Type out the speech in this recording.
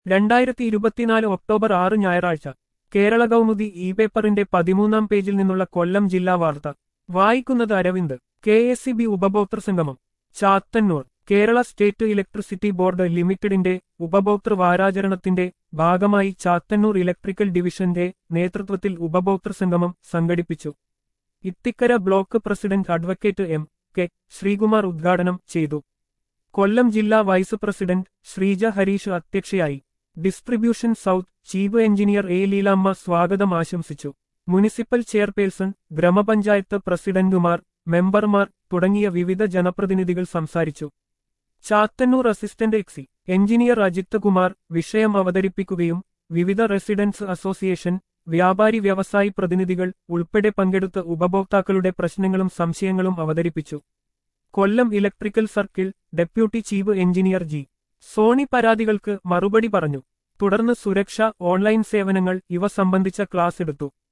രണ്ടായിരത്തി ഇരുപത്തിനാല് ഒക്ടോബർ ആറ് ഞായറാഴ്ച കേരള കൗമുദി ഇ പേപ്പറിന്റെ പതിമൂന്നാം പേജിൽ നിന്നുള്ള കൊല്ലം ജില്ലാ വാർത്ത വായിക്കുന്നത് Aravind K S E B ഉപഭോക്തൃ സംഗമം Chathannoor Kerala State Electricity Board ലിമിറ്റഡിന്റെ ഉപഭോക്തൃ വാരാചരണത്തിന്റെ ഭാഗമായി ചാത്തന്നൂർ ഇലക്ട്രിക്കൽ ഡിവിഷന്റെ നേതൃത്വത്തിൽ ഉപഭോക്തൃ സംഗമം സംഘടിപ്പിച്ചു Ithikkara block president advocate M K Sreekumar ഉദ്ഘാടനം ചെയ്തു കൊല്ലം ജില്ലാ വൈസ് പ്രസിഡന്റ് ശ്രീജ ഹരീഷ് അധ്യക്ഷയായി distribution south chief engineer A Leelamma സ്വാഗതം ആശംസിച്ചു മുനിസിപ്പൽ ചെയർപേഴ്സൺ ഗ്രാമപഞ്ചായത്ത് പ്രസിഡന്റുമാർ മെമ്പർമാർ തുടങ്ങിയ വിവിധ ജനപ്രതിനിധികൾ സംസാരിച്ചു Chathannoor assistant exe engineer Ajith Kumar വിഷയം അവതരിപ്പിക്കുകയും വിവിധ റെസിഡൻസ് അസോസിയേഷൻ വ്യാപാരി വ്യവസായി പ്രതിനിധികൾ ഉൾപ്പെടെ പങ്കെടുത്ത് ഉപഭോക്താക്കളുടെ പ്രശ്നങ്ങളും സംശയങ്ങളും അവതരിപ്പിച്ചു Kollam electrical circle deputy chief engineer G Soni പരാതികൾക്ക് മറുപടി പറഞ്ഞു തുടർന്ന് സുരക്ഷ ഓൺലൈൻ സേവനങ്ങൾ ഇവ സംബന്ധിച്ച ക്ലാസ് എടുത്തു